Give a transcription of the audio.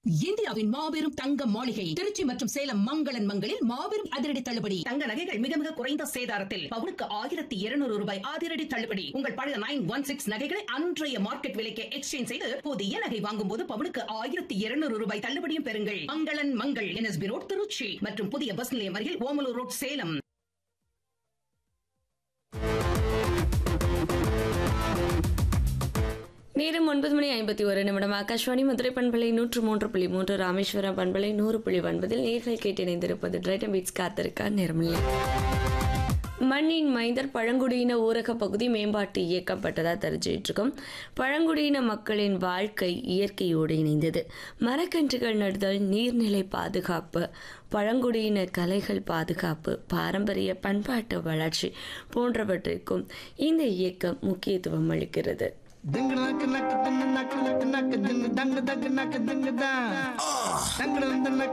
இந்தியாவின் மாபெரும் தங்க மாளிகை திருச்சி மற்றும் சேலம் மங்களன் மங்களில் மாபெரும் அதிரடி தள்ளுபடி தங்க நகைகள் மிக மிக குறைந்த சேதாரத்தில் பவுனுக்கு ஆயிரத்தி இருநூறு ரூபாய் அதிரடி தள்ளுபடி உங்கள் பழைய நைன் ஒன் சிக்ஸ் நகைகளை அன்றைய மார்க்கெட் விலைக்கு எக்ஸ்சேஞ்ச் செய்து புதிய நகை வாங்கும் போது பவுனுக்கு ஆயிரத்தி இருநூறு ரூபாய் தள்ளுபடியும் பெறுங்கள் மங்களன் மங்கள் என்எஸ்பி ரோட் திருச்சி மற்றும் புதிய பஸ் நிலையம் அருகில் ஓமலூர் ரோட் சேலம் நேரம் ஒன்பது மணி ஐம்பத்தி ஒரு நிமிடம் ஆகாஷ்வாணி மதுரை பண்பலை நூற்று மூன்று புள்ளி மூன்று ராமேஸ்வரம் பண்பலை நூறு புள்ளி ஒன்பதில் நேர்கள் கேட்டிணைந்திருப்பது டிரைட்டம் பீட்ஸ் காத்திருக்க நேரமில்லை மண்ணின் மைந்தர் பழங்குடியின ஊரக பகுதி மேம்பாட்டு இயக்கப்பட்டதா தெரிஞ்சுட்டு இருக்கோம் பழங்குடியின மக்களின் வாழ்க்கை இயற்கையோடு இணைந்தது மரக்கன்றுகள் நடுதல் நீர்நிலை பாதுகாப்பு பழங்குடியின கலைகள் பாதுகாப்பு பாரம்பரிய பண்பாட்டு வளர்ச்சி போன்றவற்றிற்கும் இந்த இயக்கம் முக்கியத்துவம் அளிக்கிறது Ding nak nak ding nak nak nak ding dang dang nak ding dang. Dang dang nak